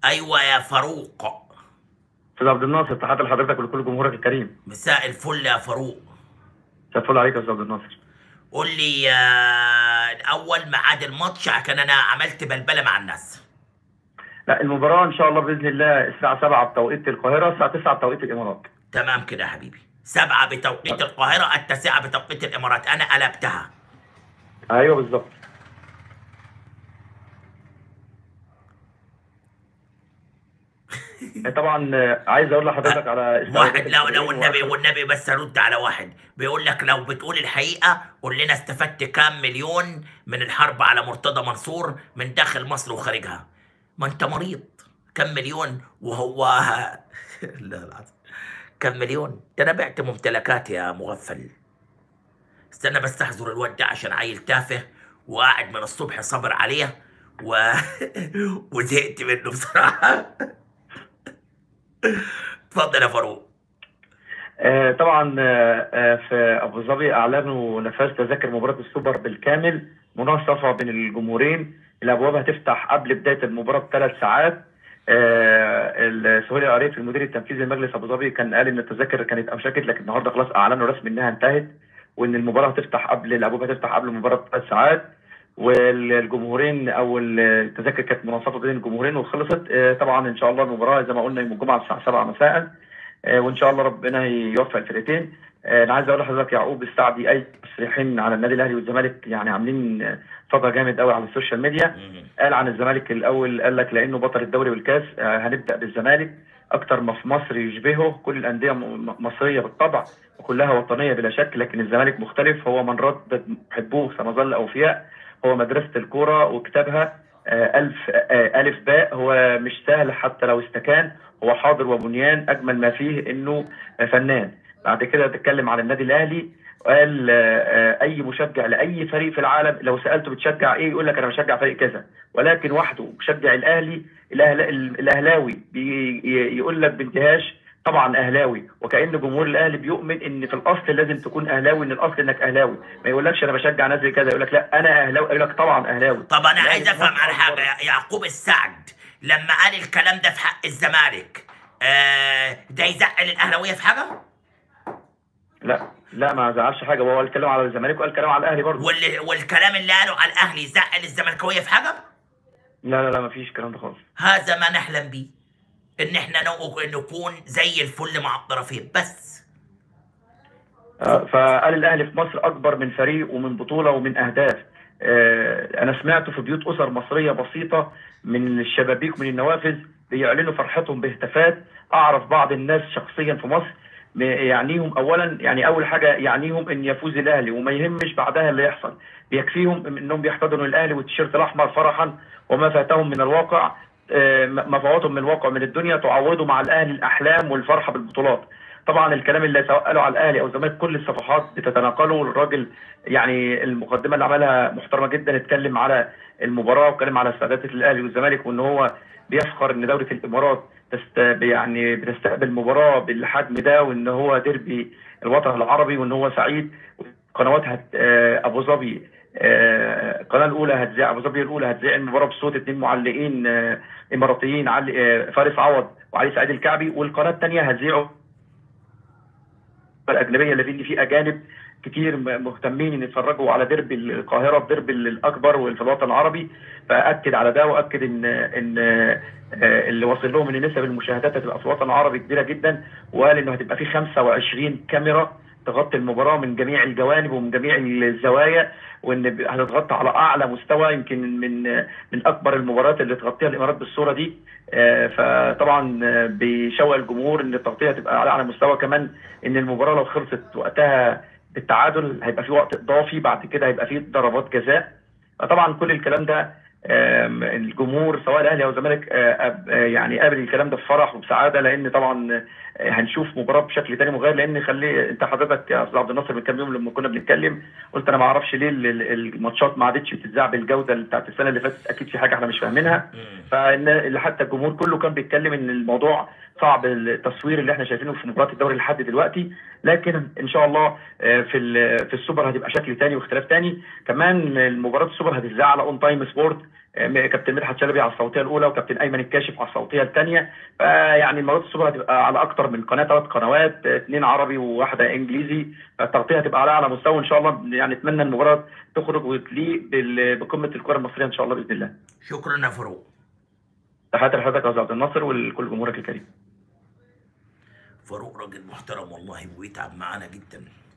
ايوه يا فاروق استاذ عبد الناصر تحياتي لحضرتك ولكل جمهورك الكريم مساء الفل يا فاروق مساء الفل عليك يا استاذ عبد الناصر قول لي آه، اول ميعاد الماتش عشان انا عملت بلبله مع الناس لا المباراه ان شاء الله باذن الله الساعه 7 بتوقيت القاهره الساعه 9 بتوقيت الامارات تمام كده يا حبيبي سبعة بتوقيت القاهرة التاسعة بتوقيت الإمارات أنا قلبتها ايوه بالظبط طبعا آه، عايز اقول لحضرتك على واحد لو استعدادات لو الفريق النبي وآخر- والنبي بس رد على واحد بيقول لك لو بتقول الحقيقة قول لنا استفدت كام مليون من الحرب على مرتضى منصور من داخل مصر وخارجها ما انت مريض كم مليون وهو لا لا كم مليون ده انا بعت ممتلكاتي يا مغفل استنى بس احذر الواد ده عشان عيل تافه وقاعد من الصبح صبر عليه و... وزهقت منه بصراحة اتفضل يا فاروق آه، طبعا آه، آه، في ابو ظبي اعلنوا نفاذ تذاكر مباراه السوبر بالكامل مناصفه بين الجمهورين الابواب هتفتح قبل بدايه المباراه بثلاث ساعات آه، السهيل العريف المدير التنفيذي لمجلس ابو ظبي كان قال ان التذاكر كانت اوشكت لكن النهارده خلاص اعلنوا رسمي انها انتهت وان المباراه هتفتح قبل الابواب هتفتح قبل المباراه بثلاث ساعات والجمهورين او التذاكر كانت مناصفه بين الجمهورين وخلصت آه، طبعا ان شاء الله المباراه زي ما قلنا يوم الجمعه الساعه 7 مساء آه، وان شاء الله ربنا يوفق الفرقتين آه، انا عايز اقول لحضرتك يعقوب السعدي اي تصريحين على النادي الاهلي والزمالك يعني عاملين آه، صدى جامد قوي على السوشيال ميديا قال عن الزمالك الاول قال لك لانه بطل الدوري والكاس آه، هنبدا بالزمالك اكتر ما في مصر يشبهه كل الانديه م- م- مصريه بالطبع وكلها وطنيه بلا شك لكن الزمالك مختلف هو من رد محبوه سنظل اوفياء هو مدرسه الكوره وكتابها آه، الف آه، الف باء هو مش سهل حتى لو استكان هو حاضر وبنيان اجمل ما فيه انه آه، فنان بعد كده تتكلم عن النادي الاهلي قال آه، آه، اي مشجع لاي فريق في العالم لو سالته بتشجع ايه يقول لك انا بشجع فريق كذا ولكن وحده مشجع الاهلي الأهلا- الاهلاوي بي- يقول لك بانتهاش طبعا اهلاوي وكان جمهور الاهلي بيؤمن ان في الاصل لازم تكون اهلاوي ان الاصل انك اهلاوي ما يقولكش انا بشجع ناس زي كذا يقول لك لا انا اهلاوي يقول لك طبعا اهلاوي طب انا الأهلي عايز في افهم مصر على حاجه أكبر. يا- يعقوب السعد لما قال الكلام ده في حق الزمالك آه ده يزعل الاهلاويه في حاجه لا لا ما زعلش حاجه وهو الكلام على الزمالك وقال كلام على الاهلي برضه واللي والكلام اللي قاله على الاهلي يزعل الزملكاويه في حاجه لا لا لا ما فيش الكلام ده خالص هذا ما نحلم به ان احنا نو- نكون زي الفل مع الطرفين بس آه، فقال الاهلي في مصر اكبر من فريق ومن بطوله ومن اهداف آه، انا سمعته في بيوت اسر مصريه بسيطه من الشبابيك ومن النوافذ بيعلنوا فرحتهم بهتافات اعرف بعض الناس شخصيا في مصر م- يعنيهم اولا يعني اول حاجه يعنيهم ان يفوز الاهلي وما يهمش بعدها اللي يحصل بيكفيهم انهم بيحتضنوا الاهلي والتيشيرت الاحمر فرحا وما فاتهم من الواقع آه، ما فاتهم من الواقع من الدنيا تعوضوا مع الاهلي الاحلام والفرحه بالبطولات طبعا الكلام اللي سواء قالوا على الاهلي او الزمالك كل الصفحات بتتناقله الراجل يعني المقدمه اللي عملها محترمه جدا اتكلم على المباراه واتكلم على استعدادات الاهلي والزمالك وان هو بيفخر ان دوله الامارات تست يعني بتستقبل مباراه بالحجم ده وان هو ديربي الوطن العربي وان هو سعيد قنوات هت آه، ابو ظبي آه، القناه الاولى هتذيع ابو ظبي الاولى هتذيع المباراه بصوت اثنين معلقين آه، اماراتيين علي آه، فارس عوض وعلي سعيد الكعبي والقناه الثانيه هتذيعه الاجنبيه اللي في في اجانب كتير م- مهتمين ان يتفرجوا على ديربي القاهره الديربي الاكبر وفي الوطن العربي فاكد على ده واكد ان ان آه، اللي واصل لهم ان نسب المشاهدات هتبقى في الوطن العربي كبيره جدا وقال انه هتبقى في 25 كاميرا تغطي المباراه من جميع الجوانب ومن جميع الزوايا وان ب- هتتغطى على اعلى مستوى يمكن من من اكبر المباريات اللي تغطيها الامارات بالصوره دي آه، فطبعا آه، بيشوق الجمهور ان التغطيه تبقى على اعلى مستوى كمان ان المباراه لو خلصت وقتها بالتعادل هيبقى في وقت اضافي بعد كده هيبقى في ضربات جزاء طبعا كل الكلام ده آم، الجمهور سواء الاهلي او الزمالك آه، أب- آه، يعني قابل الكلام ده بفرح وبسعاده لان طبعا آه، هنشوف مباراه بشكل تاني مغاير لان خلي انت حضرتك يا استاذ عبد الناصر من كام يوم لما كنا بنتكلم قلت انا ما اعرفش ليه ال- ال- الماتشات ما عادتش بتتذاع بالجوده اللي بتاعت السنه اللي فاتت اكيد في حاجه احنا مش فاهمينها فان اللي حتى الجمهور كله كان بيتكلم ان الموضوع صعب التصوير اللي احنا شايفينه في مباراه الدوري لحد دلوقتي لكن ان شاء الله آه، في ال- في السوبر هتبقى شكل تاني واختلاف تاني كمان المباراه السوبر هتتذاع على اون تايم سبورت آه، كابتن مدحت شلبي على الصوتيه الاولى وكابتن ايمن الكاشف على الصوتيه الثانيه فيعني مباراه السوبر هتبقى على اكتر من قناه ثلاث قنوات آه، اثنين عربي وواحده انجليزي فالتغطيه هتبقى على اعلى مستوى ان شاء الله يعني اتمنى المباراه تخرج وتليق بال- بقمه الكره المصريه ان شاء الله باذن الله شكرا يا فاروق تحياتي لحضرتك يا استاذ عبد الناصر ولكل جمهورك الكريم فاروق راجل محترم والله ويتعب معانا جدا